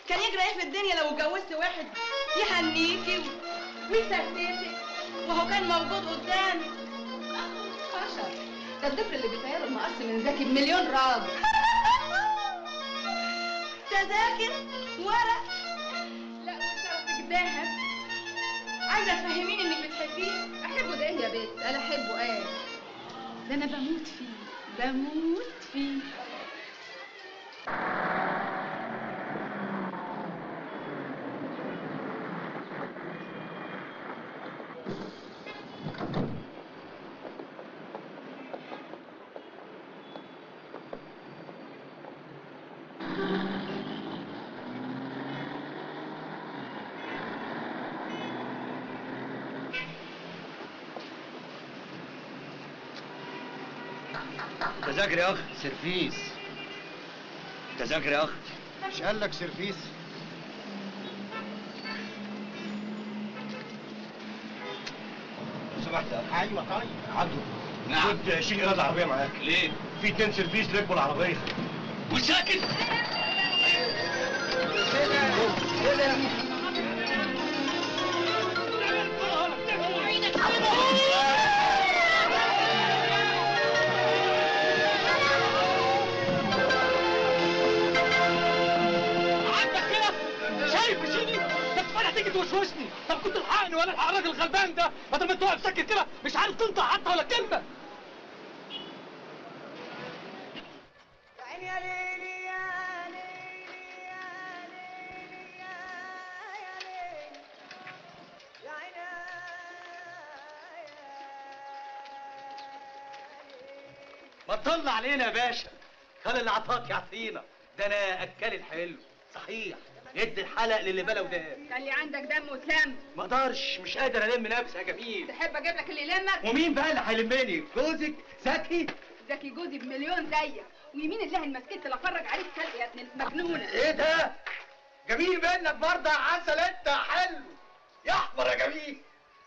كان يجرى ايه في الدنيا لو اتجوزت واحد يهنيكي ويسددك وهو كان موجود قدامي حشر ده الضفر اللي بيطيره المقص من زكي بمليون راجل تذاكر ورق لا وشرفك دهب عايزه تفهميني انك بتحبيه احبه ده ايه يا بنت انا احبه ايه ده انا بموت فيه بموت فيه تذاكر يا اخ سيرفيس تذاكر يا اخ مش قال لك سيرفيس لو سمحت يا اخ ايوه طيب عبده نعم. خد شيل ايراد العربيه معاك ليه؟ في اتنين سيرفيس ركبوا العربيه وساكت عندك كده شايف يا سيدي ده كفايه تيجي توسوسني طب كنت الحقني وانا الحق الراجل الغلبان ده بدل ما انت واقف ساكت كده مش عارف تنطق حتى ولا كلمه ما تطلع علينا يا باشا خلي اللي عطاك يعطينا ده انا اكل الحلو صحيح ادي الحلق للي بلا ودان خلي عندك دم وسلام ما اقدرش مش قادر الم نفسي يا جميل تحب اجيب لك اللي يلمك ومين بقى اللي هيلمني جوزك زكي زكي جوزي بمليون زيك ويمين الله المسكت اللي افرج عليك كلب يا ابن المجنونه ايه ده جميل منك برضه يا عسل انت حلو يا احمر يا جميل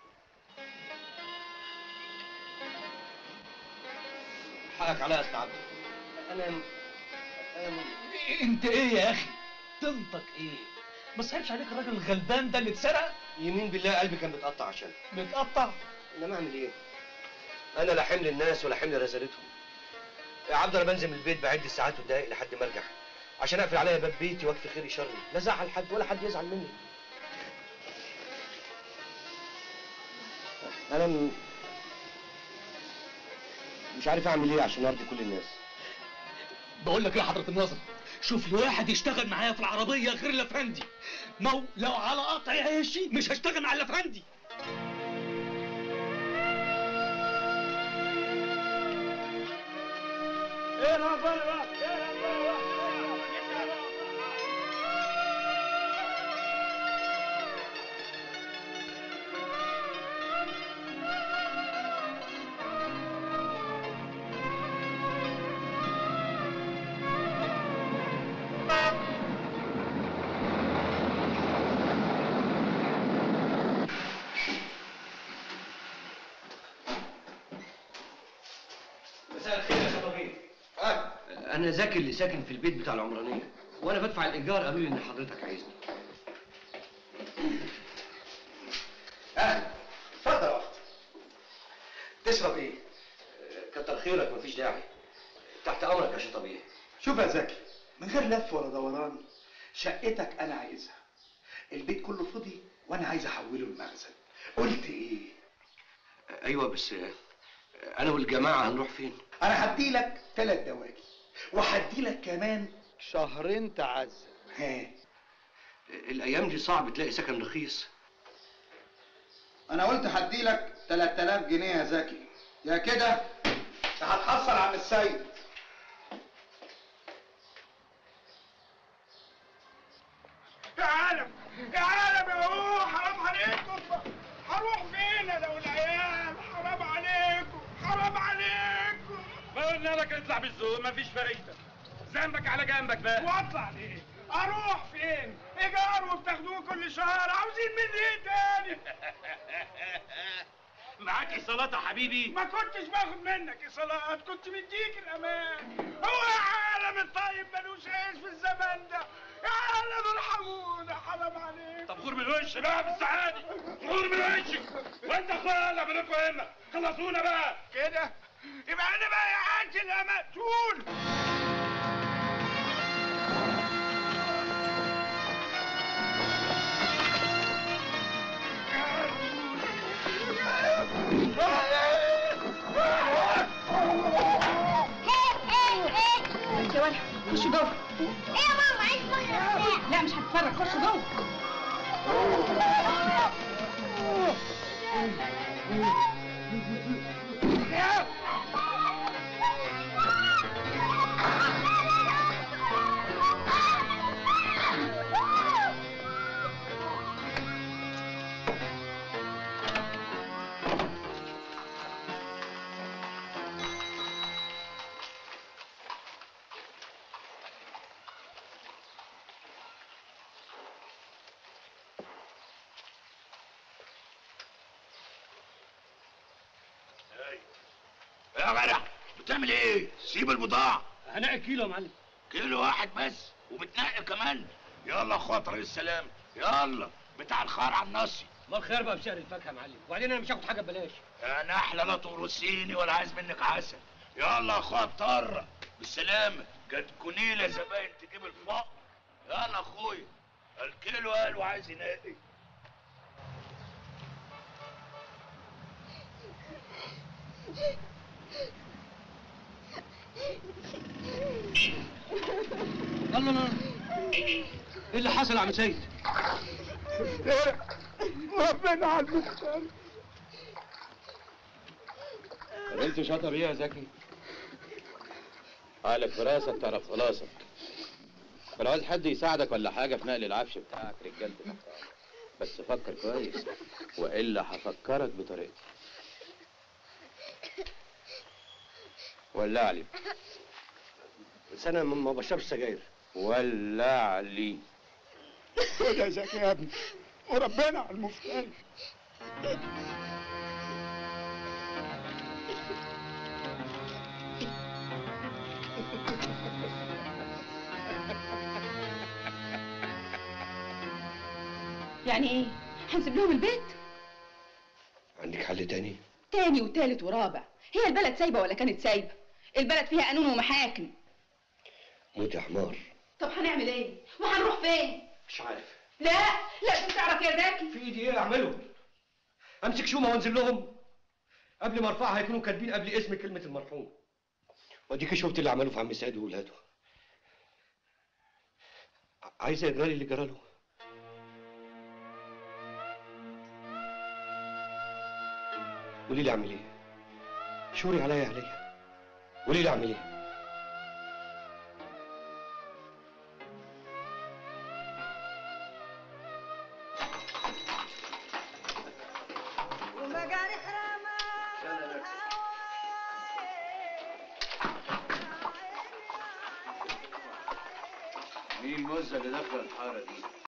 حقك عليا يا استاذ عبده انا انا انت ايه يا اخي تنطق ايه ما صعبش عليك الراجل الغلبان ده اللي اتسرق يمين بالله قلبي كان بيتقطع عشان متقطع انما اعمل ايه انا لا حمل الناس ولا حمل رسالتهم يا عبد انا بنزل من البيت بعد الساعات والدقايق لحد ما ارجع عشان اقفل عليا باب بيتي واكفي خيري شري لا زعل حد ولا حد يزعل مني انا م... مش عارف اعمل ايه عشان ارضي كل الناس بقول لك ايه يا حضره الناظر شوف لي واحد يشتغل معايا في العربيه غير الافندي ما هو لو على قطع عيشي مش هشتغل مع الافندي مساء الخير يا شبابين انا زكي اللي ساكن في البيت بتاع العمرانيه وانا بدفع الايجار قالوا لي ان حضرتك عايزني اهلا اتفضل يا وقت تشرب ايه؟ كتر خيرك مفيش داعي تحت امرك يا شطبيه شوف يا زكي من غير لف ولا دوران شقتك انا عايزها البيت كله فضي وانا عايز احوله لمخزن قلت ايه ايوه بس انا والجماعه هنروح فين انا هدي لك ثلاث دواجي وهدي لك كمان شهرين تعذب ها الايام دي صعب تلاقي سكن رخيص انا قلت هدي لك 3000 جنيه يا زكي يا كده ده هتحصل عم السيد يا عالم يا عالم يا هو حرام عليكم هروح فين انا والعيال حرام عليكم حرام عليكم ما قلنا لك اطلع بالذوق مفيش فايده ذنبك على جنبك بقى واطلع ليه اروح فين ايجار وبتاخدوه كل شهر عاوزين مني ايه تاني معاك ايصالات يا حبيبي ما كنتش باخد منك ايصالات كنت مديك الامان هو يا عالم الطيب ملوش عيش في الزمن ده يا عالم ارحمونا حرام عليكم طب غور من وش بقى في السعادة غور من وشك وانت اخويا يلا بينكم هنا خلصونا بقى كده يبقى انا بقى يا عاجل يا مقتول انت يا ولد خش جوه ايه يا ماما عايز مخرج لا مش هتتفرج خش جوه يا جدع بتعمل ايه؟ سيب البضاعة هنقي كيلو يا معلم كيلو واحد بس وبتنقي كمان يلا اخوات رئيس السلام يلا بتاع الخير على النصي ما الخير بقى بسعر الفاكهه يا معلم وبعدين انا مش هاخد حاجه ببلاش يا نحلة لا تورثيني ولا عايز منك عسل يلا اخوات طرة بالسلامة كانت كونيلة زباين تجيب الفقر يلا اخويا الكيلو قال وعايز ينقي الله الله ايه اللي حصل يا عم سيد؟ ربنا على المختار انت شاطر ايه يا زكي؟ قالك في راسك تعرف خلاصك ولو عايز حد يساعدك ولا حاجه في نقل العفش بتاعك رجالتي تحت بس فكر كويس والا هفكرك بطريقتي ولع لي بس انا ما ما بشربش سجاير ولع لي خد يا زكي يا ابني وربنا على المفتاح يعني ايه هنسيب لهم البيت عندك حل تاني تاني وتالت ورابع هي البلد سايبه ولا كانت سايبه البلد فيها قانون ومحاكم موت يا حمار طب هنعمل ايه وهنروح فين مش عارف لا لازم تعرف يا زكي في ايدي ايه اعمله امسك شومه وانزل لهم قبل ما ارفعها هيكونوا كاتبين قبل اسم كلمه المرحوم واديك شفت اللي عملوه في عم سعيد وولاده ع- عايزه يجرالي اللي جراله قولي لي اعمل ايه شوري عليا عليا قولي لي اعمل ايه مين المزه اللي داخله الحاره دي؟